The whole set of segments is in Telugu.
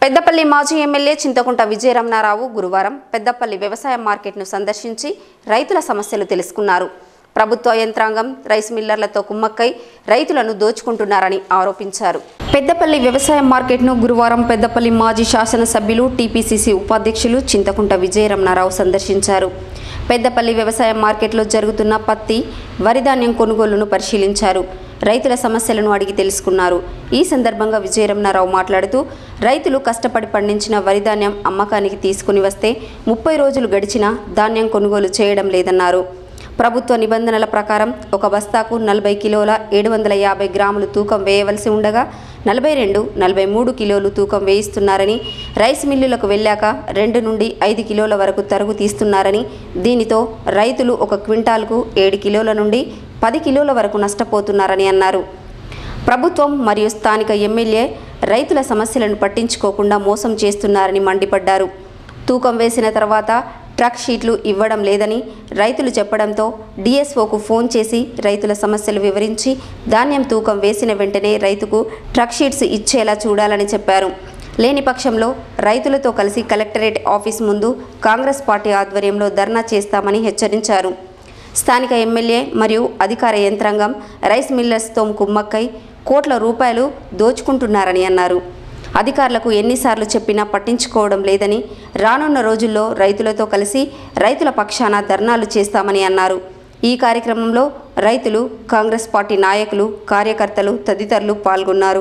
పెద్దపల్లి మాజీ ఎమ్మెల్యే చింతకుంట విజయరమణారావు గురువారం పెద్దపల్లి వ్యవసాయ మార్కెట్ను సందర్శించి రైతుల సమస్యలు తెలుసుకున్నారు ప్రభుత్వ యంత్రాంగం రైస్ మిల్లర్లతో కుమ్మక్కై రైతులను దోచుకుంటున్నారని ఆరోపించారు పెద్దపల్లి వ్యవసాయ మార్కెట్ను గురువారం పెద్దపల్లి మాజీ శాసనసభ్యులు టీపీసీసీ ఉపాధ్యక్షులు చింతకుంట విజయరమణారావు సందర్శించారు పెద్దపల్లి వ్యవసాయ మార్కెట్లో జరుగుతున్న పత్తి వరిధాన్యం కొనుగోలును పరిశీలించారు రైతుల సమస్యలను అడిగి తెలుసుకున్నారు ఈ సందర్భంగా విజయరమణారావు మాట్లాడుతూ రైతులు కష్టపడి పండించిన వరిధాన్యం అమ్మకానికి తీసుకుని వస్తే ముప్పై రోజులు గడిచినా ధాన్యం కొనుగోలు చేయడం లేదన్నారు ప్రభుత్వ నిబంధనల ప్రకారం ఒక బస్తాకు నలభై కిలోల ఏడు వందల యాభై గ్రాములు తూకం వేయవలసి ఉండగా నలభై రెండు నలభై మూడు కిలోలు తూకం వేయిస్తున్నారని రైస్ మిల్లులకు వెళ్ళాక రెండు నుండి ఐదు కిలోల వరకు తరుగు తీస్తున్నారని దీనితో రైతులు ఒక క్వింటాల్కు ఏడు కిలోల నుండి పది కిలోల వరకు నష్టపోతున్నారని అన్నారు ప్రభుత్వం మరియు స్థానిక ఎమ్మెల్యే రైతుల సమస్యలను పట్టించుకోకుండా మోసం చేస్తున్నారని మండిపడ్డారు తూకం వేసిన తర్వాత ట్రక్ షీట్లు ఇవ్వడం లేదని రైతులు చెప్పడంతో డిఎస్ఓకు ఫోన్ చేసి రైతుల సమస్యలు వివరించి ధాన్యం తూకం వేసిన వెంటనే రైతుకు ట్రక్ షీట్స్ ఇచ్చేలా చూడాలని చెప్పారు లేని పక్షంలో రైతులతో కలిసి కలెక్టరేట్ ఆఫీస్ ముందు కాంగ్రెస్ పార్టీ ఆధ్వర్యంలో ధర్నా చేస్తామని హెచ్చరించారు స్థానిక ఎమ్మెల్యే మరియు అధికార యంత్రాంగం రైస్ మిల్లర్స్తో కుమ్మక్కై కోట్ల రూపాయలు దోచుకుంటున్నారని అన్నారు అధికారులకు ఎన్నిసార్లు చెప్పినా పట్టించుకోవడం లేదని రానున్న రోజుల్లో రైతులతో కలిసి రైతుల పక్షాన ధర్నాలు చేస్తామని అన్నారు ఈ కార్యక్రమంలో రైతులు కాంగ్రెస్ పార్టీ నాయకులు కార్యకర్తలు తదితరులు పాల్గొన్నారు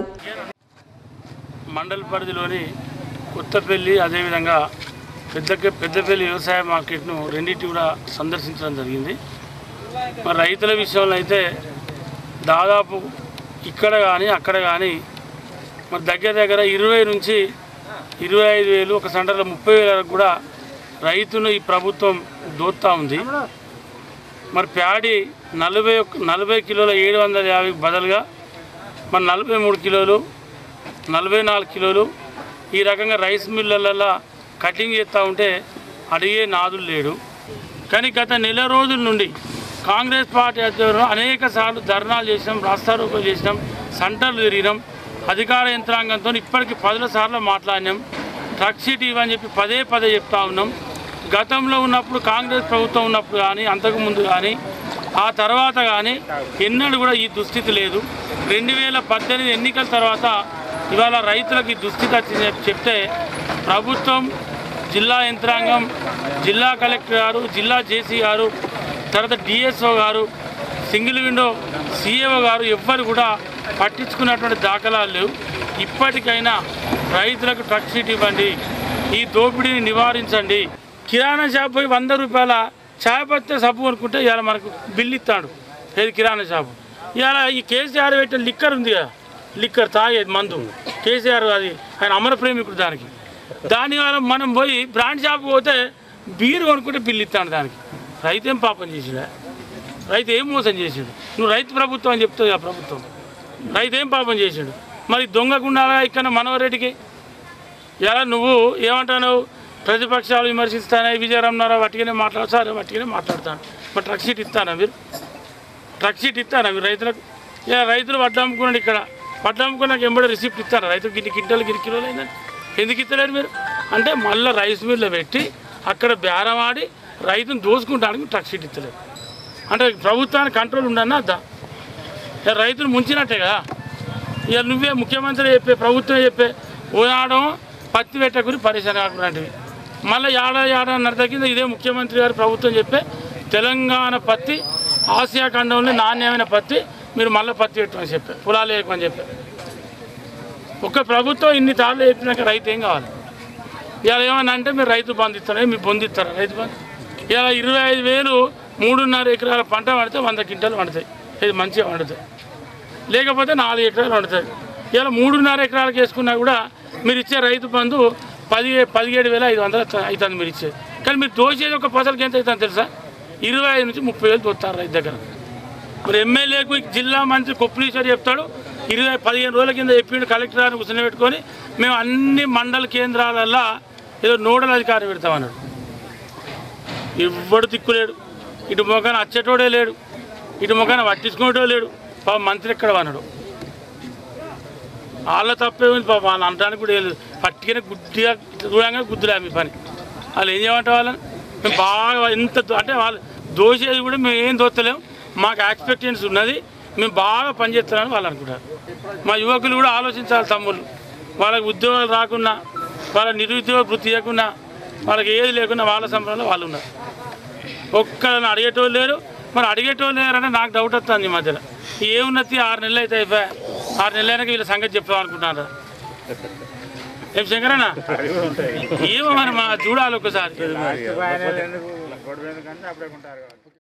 మండల పరిధిలోని కొత్తపల్లి అదేవిధంగా పెద్ద పెద్దపల్లి వ్యవసాయ మార్కెట్ను రెండింటి కూడా సందర్శించడం జరిగింది మరి రైతుల విషయంలో అయితే దాదాపు ఇక్కడ కానీ అక్కడ కానీ మరి దగ్గర దగ్గర ఇరవై నుంచి ఇరవై ఐదు వేలు ఒక సెంటర్లో ముప్పై వేల వరకు కూడా రైతును ఈ ప్రభుత్వం దోత్తా ఉంది మరి ప్యాడీ నలభై ఒక్క నలభై కిలోల ఏడు వందల యాభై బదులుగా మరి నలభై మూడు కిలోలు నలభై నాలుగు కిలోలు ఈ రకంగా రైస్ మిల్లలలో కటింగ్ చేస్తూ ఉంటే అడిగే నాదులు లేడు కానీ గత నెల రోజుల నుండి కాంగ్రెస్ పార్టీ ఆధ్వర్యంలో అనేక సార్లు ధర్నాలు చేసినాం రాస్తారోకోలు చేసినాం సెంటర్లు తిరిగినాం అధికార యంత్రాంగంతో ఇప్పటికి పదుల సార్లు మాట్లాడినాం ట్రక్ షీట్ ఇవ్వని చెప్పి పదే పదే చెప్తా ఉన్నాం గతంలో ఉన్నప్పుడు కాంగ్రెస్ ప్రభుత్వం ఉన్నప్పుడు కానీ అంతకుముందు కానీ ఆ తర్వాత కానీ ఎన్నడూ కూడా ఈ దుస్థితి లేదు రెండు వేల పద్దెనిమిది ఎన్నికల తర్వాత ఇవాళ రైతులకు ఈ దుస్థితి వచ్చింది చెప్పి చెప్తే ప్రభుత్వం జిల్లా యంత్రాంగం జిల్లా కలెక్టర్ గారు జిల్లా జేసీ గారు తర్వాత డిఎస్ఓ గారు సింగిల్ విండో సిఏఓ గారు ఎవ్వరు కూడా పట్టించుకున్నటువంటి దాఖలాలు లేవు ఇప్పటికైనా రైతులకు ట్రక్ షీట్ ఇవ్వండి ఈ దోపిడీని నివారించండి కిరాణా షాప్ పోయి వంద రూపాయల చాయ్ పత్తే సబ్బు కొనుక్కుంటే ఇవాళ మనకు బిల్లు ఇస్తాడు ఏది కిరాణా షాపు ఇవాళ ఈ కేసీఆర్ పెట్టిన లిక్కర్ ఉంది కదా లిక్కర్ తాగేది మందు కేసీఆర్ అది ఆయన అమర ప్రేమికుడు దానికి దాని వల్ల మనం పోయి బ్రాండ్ షాప్ పోతే బీరు కొనుక్కుంటే బిల్లు ఇస్తాడు దానికి రైతు ఏం పాపం చేసిడా రైతు ఏం మోసం చేసాడు నువ్వు రైతు ప్రభుత్వం అని చెప్తుంది ఆ ప్రభుత్వం రైతు ఏం పాపం చేసాడు మరి దొంగకుండాలా ఇక్కడ మనవరెడ్డికి ఇలా నువ్వు ఏమంటావు ప్రతిపక్షాలు విమర్శిస్తానే విజయరమణారావు వట్టిగానే మాట్లాడు సార్ వట్టిగానే మాట్లాడతాను మరి ట్రక్ షీట్ ఇస్తానా మీరు ట్రక్ షీట్ ఇస్తారా మీరు రైతులకు ఇలా రైతులు వడ్లు అమ్ముకున్నాడు ఇక్కడ వడ్లు అమ్ముకున్నాక ఎంబడి రిసిప్ట్ ఇస్తారా రైతులకు ఇన్ని కింటలు గిరి కిలోలు అయిందని ఎందుకు ఇస్తలేరు మీరు అంటే మళ్ళీ రైస్ మిల్లు పెట్టి అక్కడ బేరం ఆడి రైతును దోసుకుంటానికి ట్రక్ షీట్ ఇస్తలేరు అంటే ప్రభుత్వానికి కంట్రోల్ ఉండన్నా అద్దా ఇక రైతులు ముంచినట్టే కదా ఇక నువ్వే ముఖ్యమంత్రి చెప్పే ప్రభుత్వం చెప్పే ఓనాడం పత్తి పెట్టకుని పరిశ్రమ కాకులాంటివి మళ్ళీ ఏడా ఏడాన్నర తగ్గింది ఇదే ముఖ్యమంత్రి గారు ప్రభుత్వం చెప్పే తెలంగాణ పత్తి ఆసియా ఖండంలో నాణ్యమైన పత్తి మీరు మళ్ళీ పత్తి పెట్టమని చెప్పారు పొలాలు వేయకమని చెప్పారు ఒక్క ప్రభుత్వం ఇన్ని తాళ్ళు చెప్పినాక రైతు ఏం కావాలి ఇవాళ ఏమన్నా అంటే మీరు రైతు బంధు ఇస్తారా మీరు పొందిస్తారా రైతు బంధు ఇవాళ ఇరవై ఐదు వేలు మూడున్నర ఎకరాల పంట పండితే వంద క్వింటాలు పండుతాయి ఇది మంచిగా పండుతాయి లేకపోతే నాలుగు ఎకరాలు పండుతాయి ఇలా మూడున్నర ఎకరాలకు వేసుకున్నా కూడా మీరు ఇచ్చే రైతు బంధు పది పదిహేడు వేల ఐదు వందలు అవుతుంది మీరు ఇచ్చేది కానీ మీరు దోచేది ఒక పసలకి ఎంత అవుతుంది తెలుసా ఇరవై ఐదు నుంచి ముప్పై వేలు దొత్తారు రైతు దగ్గర మరి ఎమ్మెల్యేకు జిల్లా మంత్రి కొప్పులీశ్వర్ చెప్తాడు ఇరవై పదిహేను రోజుల కింద చెప్పిండు కలెక్టర్ గారిని కూర్చొని మేము అన్ని మండల కేంద్రాలల్లో ఏదో నోడల్ అధికారి పెడతామన్నాడు ఎవ్వడు దిక్కులేడు ఇటు మొఖాన వచ్చేటోడే లేడు ఇటు మొఖాన పట్టించుకునేటో లేడు పాప మంత్రి ఎక్కడ అన్నాడు వాళ్ళ తప్పే ఉంది పాపం వాళ్ళు అనడానికి కూడా లేదు పట్టికనే గుడ్డిగా దూరంగా గుద్దులే మీ పని వాళ్ళు ఏం చేయమంటే వాళ్ళని మేము బాగా ఎంత దో- అంటే వాళ్ళు దోసేది కూడా మేము ఏం దోస్తలేం మాకు ఎక్స్పెక్టెన్స్ ఉన్నది మేము బాగా పనిచేస్తున్నామని వాళ్ళు అనుకుంటారు మా యువకులు కూడా ఆలోచించాలి తమ్ముళ్ళు వాళ్ళకి ఉద్యోగాలు రాకున్నా వాళ్ళ నిరుద్యోగ వృత్తి చేయకుండా వాళ్ళకి ఏది లేకుండా వాళ్ళ సంబరంలో వాళ్ళు ఉన్నారు ఒక్కరిని అడిగేటోళ్ళు లేరు మరి అడిగేటోళ్ళు లేరంటే నాకు డౌట్ వస్తుంది ఈ మధ్యలో ఏ ఉన్నతి ఆరు నెలలు అయితే అయిపోయా ఆరు నెలలు అయినాక వీళ్ళ సంగతి చెప్తాం అనుకుంటున్నారు ఏం శంకరన్న ఏమో మరి మా చూడాలి ఒకసారి